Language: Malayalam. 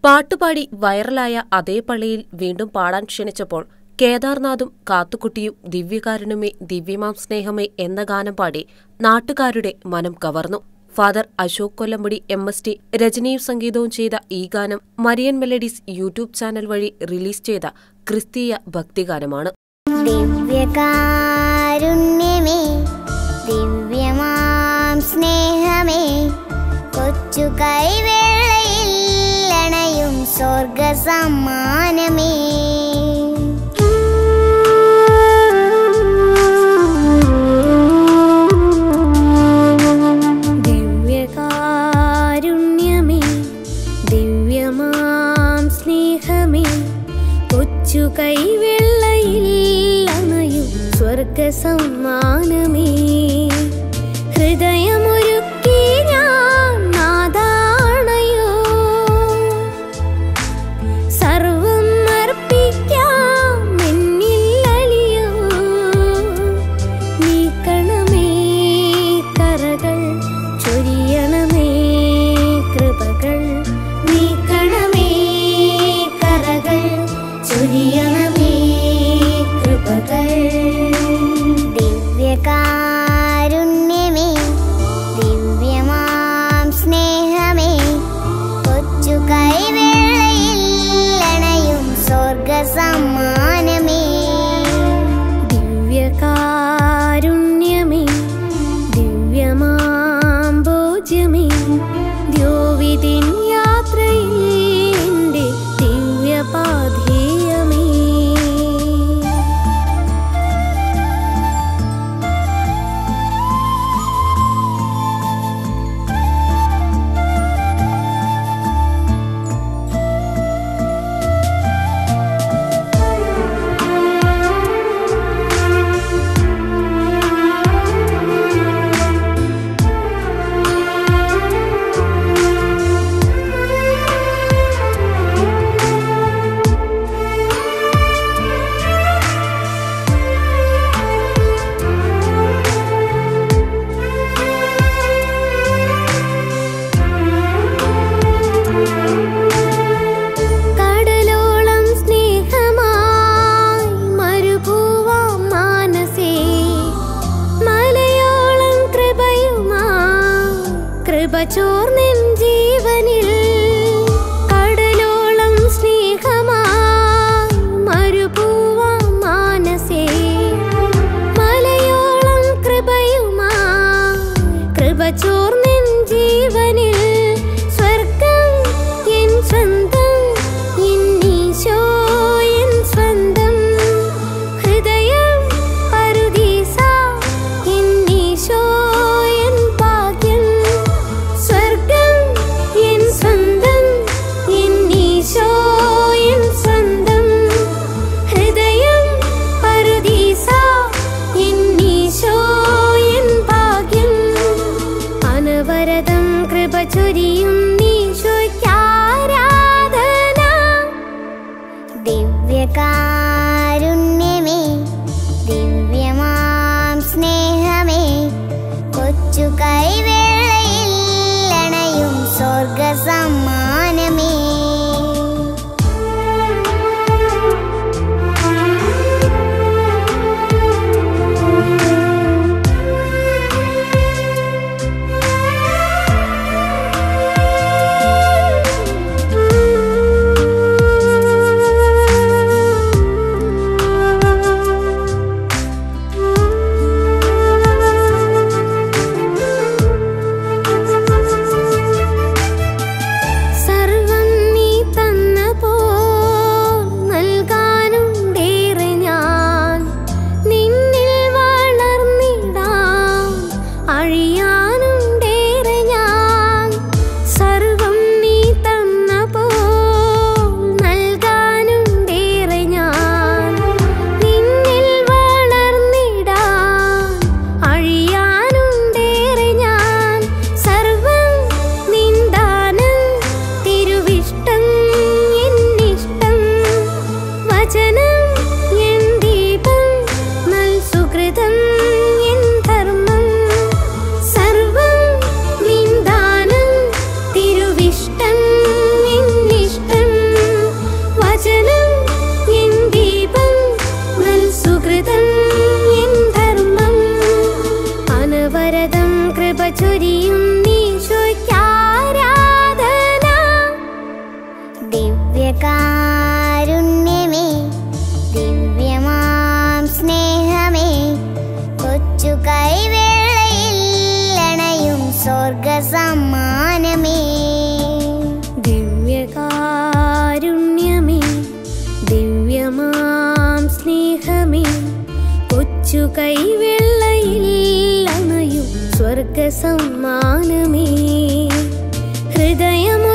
പാട്ടുപാടി വൈറലായ അതേ പള്ളിയിൽ വീണ്ടും പാടാൻ ക്ഷണിച്ചപ്പോൾ കേദാർനാഥും കാത്തുക്കുട്ടിയും ദിവ്യകാരുണ്യമേ ദിവ്യമാം സ്നേഹമേ എന്ന ഗാനം പാടി നാട്ടുകാരുടെ മനം കവർന്നു father Ashok Kollampady M S T രചനയും സംഗീതവും ചെയ്ത ഈ ഗാനം മരിയൻ മെലഡീസ് യൂട്യൂബ് ചാനൽ വഴി റിലീസ് ചെയ്ത ക്രിസ്തീയ ഭക്തിഗാനമാണ് ദിവ്യകാരുണ്യമേ ദിവ്യമാം സ്നേഹമേ കൊച്ചു കൈവേളയിൽ അണയും സ്വർഗ സമ്മാനമേ ദിവ്യകാരുണ്യമേ ദിവ്യമാം സ്നേഹമേ കൊച്ചു കൈവെള്ളയിൽ അണയും സ്വർഗ സമ്മാനമേ ഹൃദയമൊരുക്കി ഞാൻ നാദാണയോ സർവം അർപ്പിക്കാം എന്നിൽ അലിയോ നീക്കണമേ കറകൾ ചൊരിയണമേ കൃപകൾ നീക്കണമേ കറകൾ ചൊരിയണമേ കൃപകൾ ദിവ്യകാരുണ്യമേ ദിവ്യ കൊച്ചു കൈവെള്ളയിൽ അണയും സ്വർഗ സമ്മാനമേ ഹൃദയമോ